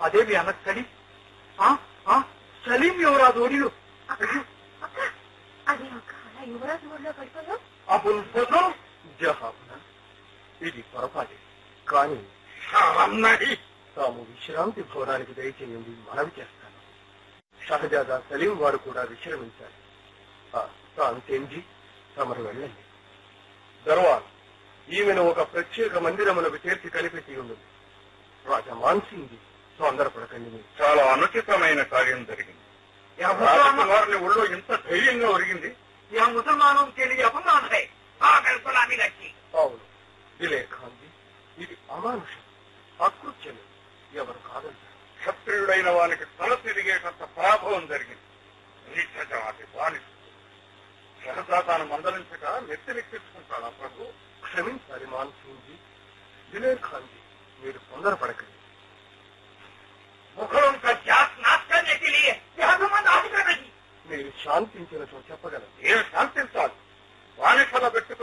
అదే మీ అన్న సలీం ఆ, ఆ, సలీం ఎవరా దోడిలు అక్క అక్క అదే అక్క అలా యువరాజు ఊళ్ళో పడిపోయావు అబుల్ ఫజల్ జహాబున ఇది పొరపాటే కానీ షాహన్నాయి తాము విశ్రాంతి భవనానికి దయచేయండి మనవి చేస్తాను షహజాదా సలీం వారు కూడా విశ్రమించాలి ఆ, తాంతేంజీ తమరు వెళ్ళండి దర్వాన్ ఈమెను ఒక ప్రత్యేక మందిరమునకు చేర్చి కనిపెట్టి ఉన్నది రాజా మాన్సింగ్ తొందరపడకండి మీరు. చాలా అనుచితమైన కార్యం జరిగింది రాజకుమారుని ఒళ్ళో ఇంత ధైర్యంగా ఒరిగింది యా ముసల్మానం తెలియ అపమానం హై ఆఖరి సలామీ రఖి అవును ఇలే ఖాంజీ ఇది అమానుషం అకృత్యం ఎవరు కాదంటారు క్షత్రియుడైన వానికి తల తిరిగేటంత పరాభవం జరిగింది నిశ్చజాతి బానిస సహజా తాను మందలించక నెత్తినెక్కించుకుంటాడా ప్రభు క్షమించాలి మాన్సింగ్ జీ దిలేర్ ఖాన్ జీ మీరు తొందరపడకండి ముఖం మీరు శాంతించినచో చెప్పగలరు ఏం శాంతించాలి బానిసల పెట్టుకుని